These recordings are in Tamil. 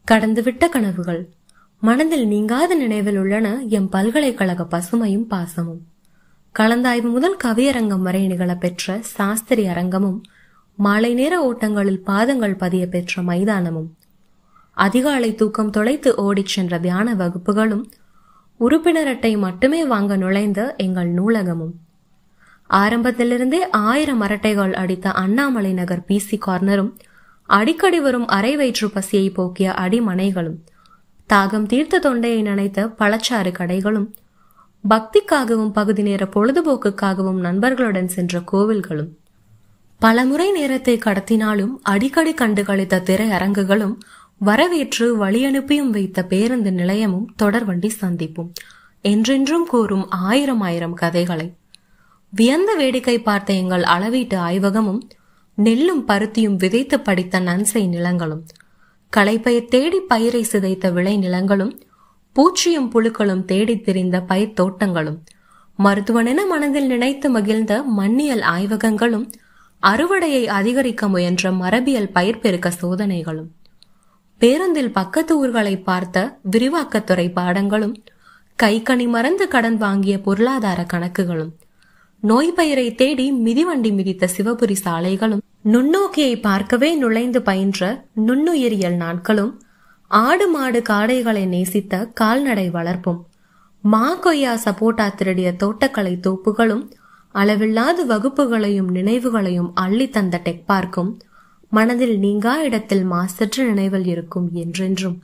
கடந்துவிட்ட கனவுகள் மனதில் நீங்காத நினைவில் உள்ளன எம் பல்கலைக்கழக பசுமையும் பாசமும் கலந்தாய்வு முதல் கவியரங்கம் வரை நிகழப்பெற்ற சாஸ்திரி அரங்கமும் மாலை நேர ஓட்டங்களில் பாதங்கள் பதிய பெற்ற மைதானமும் அதிகாலை தூக்கம் தொலைத்து ஓடிச் சென்ற தியான வகுப்புகளும் உறுப்பினர் அட்டை மட்டுமே வாங்க நுழைந்த எங்கள் நூலகமும் ஆரம்பத்திலிருந்தே ஆயிரம் அரட்டைகள் அடித்த அண்ணாமலை நகர் பிசி கார்னரும் அடிக்கடி வரும் அரை வயிற்று பசியை போக்கிய அடிமனைகளும் தாகம் தீர்த்த தொண்டையை நனைத்த பழச்சாறு கடைகளும் பக்திக்காகவும் பகுதி நேர பொழுதுபோக்குக்காகவும் நண்பர்களுடன் சென்ற கோவில்களும் பலமுறை நேரத்தை கடத்தினாலும் அடிக்கடி கண்டு கழித்த திரையரங்குகளும் வரவேற்று வழியனுப்பியும் வைத்த பேருந்து நிலையமும் தொடர்வண்டி சந்திப்பும் என்றென்றும் கூறும் ஆயிரம் ஆயிரம் கதைகளை வியந்த வேடிக்கை பார்த்த எங்கள் அளவீட்டு ஆய்வகமும் நெல்லும் பருத்தியும் விதைத்து படித்த நன்சை நிலங்களும் களைப்பயிர் தேடி பயிரை சிதைத்த விளை நிலங்களும் பூச்சியும் புழுக்களும் தேடித் திரிந்த பயிர் தோட்டங்களும் மருத்துவனென மனதில் நினைத்து மகிழ்ந்த மண்ணியல் ஆய்வகங்களும் அறுவடையை அதிகரிக்க முயன்ற மரபியல் பயிர் பெருக்க சோதனைகளும் பேருந்தில் பக்கத்து ஊர்களை பார்த்த விரிவாக்கத்துறை பாடங்களும் கைக்கணி மறந்து கடன் வாங்கிய பொருளாதார கணக்குகளும் நோய் பயிரை தேடி மிதிவண்டி மிதித்த சிவபுரி சாலைகளும் நுண்ணோக்கியை பார்க்கவே நுழைந்து பயின்ற நுண்ணுயிரியல் நாட்களும் ஆடு மாடு காடைகளை நேசித்த கால்நடை வளர்ப்பும் மா கொய்யா சப்போட்டா திருடிய தோட்டக்கலை தோப்புகளும் அளவில்லாத வகுப்புகளையும் நினைவுகளையும் அள்ளி தந்த டெக் பார்க்கும் மனதில் நீங்கா இடத்தில் மாசற்ற நினைவில் இருக்கும் என்றென்றும்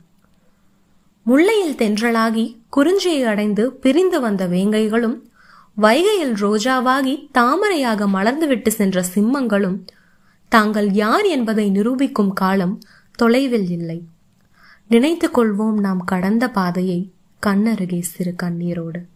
முல்லையில் தென்றலாகி குறிஞ்சியை அடைந்து பிரிந்து வந்த வேங்கைகளும் வைகையில் ரோஜாவாகி தாமரையாக மலர்ந்துவிட்டு சென்ற சிம்மங்களும் தாங்கள் யார் என்பதை நிரூபிக்கும் காலம் தொலைவில் இல்லை நினைத்துக் கொள்வோம் நாம் கடந்த பாதையை கண்ணருகே சிறு கண்ணீரோடு